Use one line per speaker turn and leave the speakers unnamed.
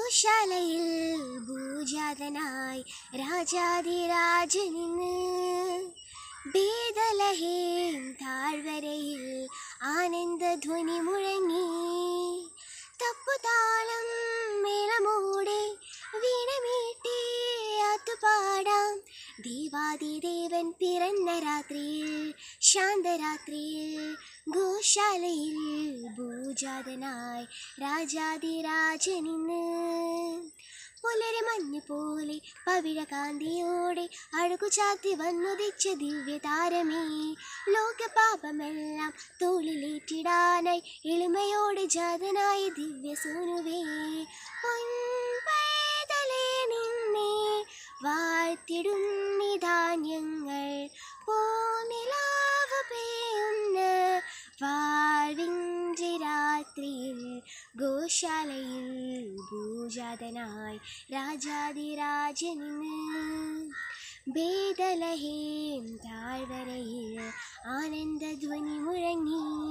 ഗോശാലയിൽ ഭൂജാതനായി രാജാതിരാജനിന്ന് ഭേദലഹേം താഴ്വരയിൽ ആനന്ദധ്വനി മുഴങ്ങി തപ്പുതാളം മേളമോടെ വീണമീട്ടി ആത്തുപാടാം ദേവാദിദേവൻ പിറന്ന രാത്രിയിൽ ശാന്തരാത്രിയിൽ ഗോശാലയിൽ ഭൂജാതനായി രാജാതിരാജനിന്ന് പുലരെ മഞ്ഞ് പോലെ പവിഴകാന്തിയോടെ അഴകു ചാത്തി വന്നുദിച്ച ദിവ്യതാരമേ ലോകപാപമെല്ലാം തോളിലേറ്റിടാനായി എളിമയോടെ ജാതനായ ദിവ്യസൂനുവേ പൊൻപൈതലേ നിന്നെ വാഴ്ത്തിടുന്നി ധാന്യങ്ങൾ പോനിലാവ് പെയ്യുന്ന വാഴ്വിഞ്ചി രാത്രിയിൽ ഗോശാലയിൽ ഭൂജാതനായി രാജാതിരാജനിന്ന് ഭേദലഹേം താഴ്വരയിൽ ആനന്ദധ്വനി മുഴങ്ങി